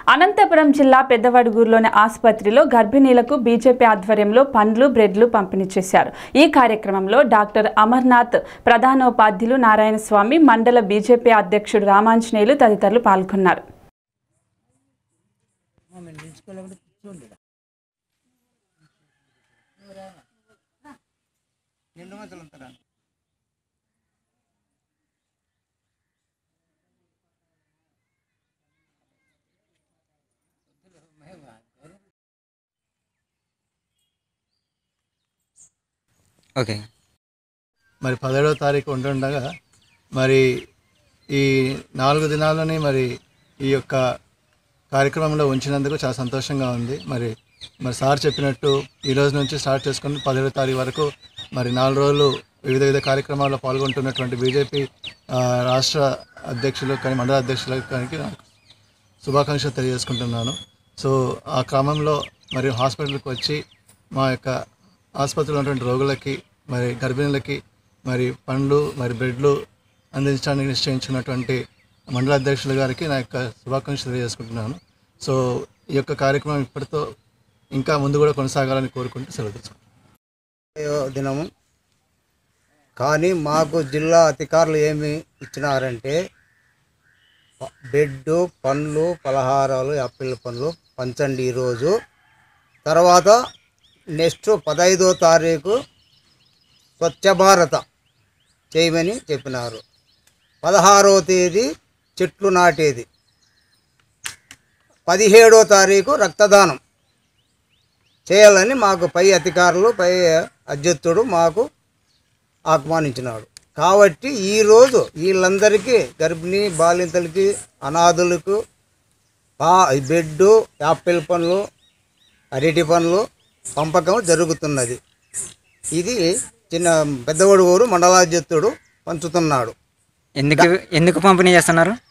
అనంతపురం జిల్లా పెద్దవడుగూరులోని ఆసుపత్రిలో గర్భిణీలకు బీజేపీ ఆధ్వర్యంలో పండ్లు బ్రెడ్లు పంపిణీ చేశారు ఈ కార్యక్రమంలో డాక్టర్ అమర్నాథ్ ప్రధానోపాధ్యులు నారాయణ స్వామి మండల బీజేపీ అధ్యక్షుడు రామాంజనేయులు తదితరులు పాల్గొన్నారు ఓకే మరి పదిహేడవ తారీఖు ఉంటుండగా మరి ఈ నాలుగు దినాలని మరి ఈ యొక్క కార్యక్రమంలో ఉంచినందుకు చాలా సంతోషంగా ఉంది మరి మరి సార్ చెప్పినట్టు ఈ రోజు నుంచి స్టార్ట్ చేసుకుని పదిహేడో తారీఖు వరకు మరి నాలుగు రోజులు వివిధ వివిధ కార్యక్రమాల్లో పాల్గొంటున్నటువంటి బీజేపీ ఆ, రాష్ట్ర అధ్యక్షులు కానీ మండల అధ్యక్షులకు కానీ నాకు శుభాకాంక్షలు తెలియజేసుకుంటున్నాను సో ఆ క్రమంలో మరి హాస్పిటల్కి వచ్చి మా యొక్క ఆసుపత్రిలో ఉన్నటువంటి రోగులకి మరి గర్భిణులకి మరి పండ్లు మరి బ్రెడ్లు అందించడానికి నిశ్చయించుకున్నటువంటి మండల అధ్యక్షుల గారికి నా యొక్క శుభాకాంక్షలు తెలియజేసుకుంటున్నాను సో ఈ యొక్క కార్యక్రమం ఇప్పటితో ఇంకా ముందు కూడా కొనసాగాలని కోరుకుంటూ సెలవు తీసుకుంటాను దినము కానీ మాకు జిల్లా అధికారులు ఏమి ఇచ్చినారంటే ప- బెడ్ పండ్లు పలహారాలు యాపిల్ పండ్లు పంచండి ఈరోజు తర్వాత నెక్స్ట్ పదహైదో తారీఖు స్వచ్ఛ భారత చేయమని చెప్పినారు పదహారవ తేదీ చెట్లు నాటేది పదిహేడో తారీఖు రక్తదానం చేయాలని మాకు పై అధికారులు పై అధ్యక్షుడు మాకు ఆహ్వానించినాడు కాబట్టి ఈరోజు వీళ్ళందరికీ గర్భిణీ బాలింతలకి అనాథులకు పా బెడ్ యాపిల్ పండ్లు అరటి పండ్లు పంపకం జరుగుతున్నది ఇది చిన్న పెద్దవాడు ఊరు మండలాధ్యక్షుడు పంచుతున్నాడు ఎందుకు ఎందుకు పంపిణీ చేస్తున్నారు